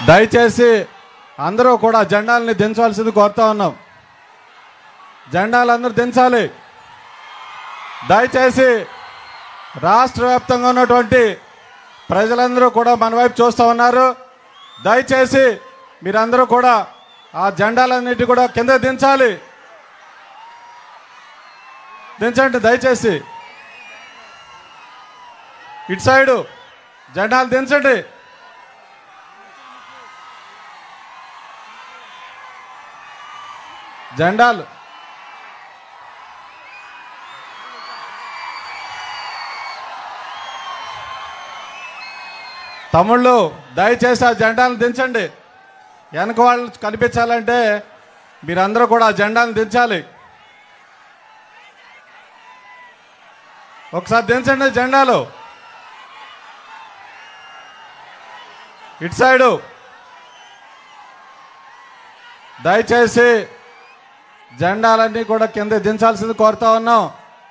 దయచేసి అందరూ కూడా జెండాలని దించవలసింది కోరుతా ఉన్నాం జెండాలు అందరూ దించాలి దయచేసి రాష్ట్ర వ్యాప్తంగా ఉన్నటువంటి ప్రజలందరూ కూడా మన వైపు చూస్తూ ఉన్నారు దయచేసి మీరందరూ కూడా ఆ జెండాలన్నిటి కూడా కింద దించాలి దించండి దయచేసి ఇటు సైడు జెండాలు దించండి జెండాలు తమ్ముళ్ళు దయచేసి ఆ జెండాలను దించండి వెనక వాళ్ళు కనిపించాలంటే మీరందరూ కూడా ఆ జెండాలను దించాలి ఒకసారి దించండి జెండాలు ఇటు సైడు దయచేసి జెండాలన్నీ కూడా కింద దించాల్సింది కోరుతా ఉన్నాం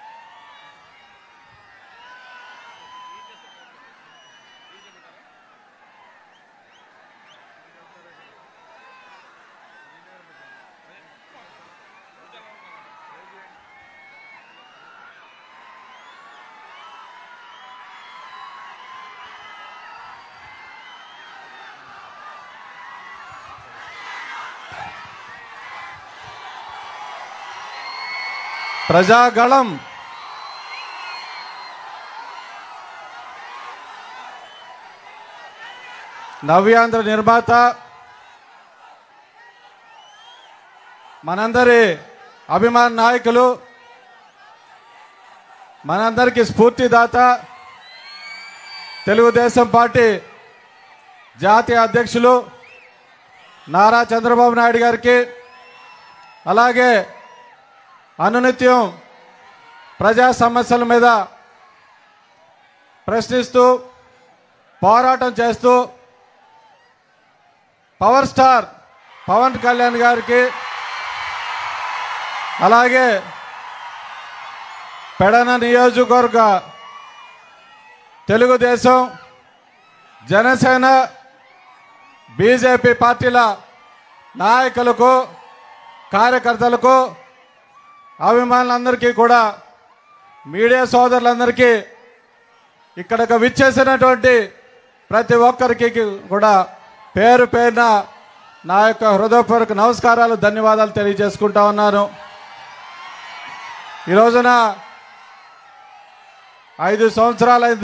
ప్రజాగళం నవ్యాంధ్ర నిర్మాత మనందరి అభిమాన నాయకులు మనందరికీ స్ఫూర్తిదాత తెలుగుదేశం పార్టీ జాతీయ అధ్యక్షులు నారా చంద్రబాబు నాయుడు గారికి అలాగే అనునిత్యం ప్రజా సమస్యల మీద ప్రశ్నిస్తూ పోరాటం చేస్తూ పవర్ స్టార్ పవన్ కళ్యాణ్ గారికి అలాగే పెడన నియోజకవర్గ తెలుగుదేశం జనసేన బీజేపీ పార్టీల నాయకులకు కార్యకర్తలకు అభిమానులందరికీ కూడా మీడియా సోదరులందరికీ ఇక్కడకు విచ్చేసినటువంటి ప్రతి ఒక్కరికి కూడా పేరు పేరున నా యొక్క హృదయపూర్వక నమస్కారాలు ధన్యవాదాలు తెలియజేసుకుంటా ఉన్నాను ఈ రోజున ఐదు సంవత్సరాల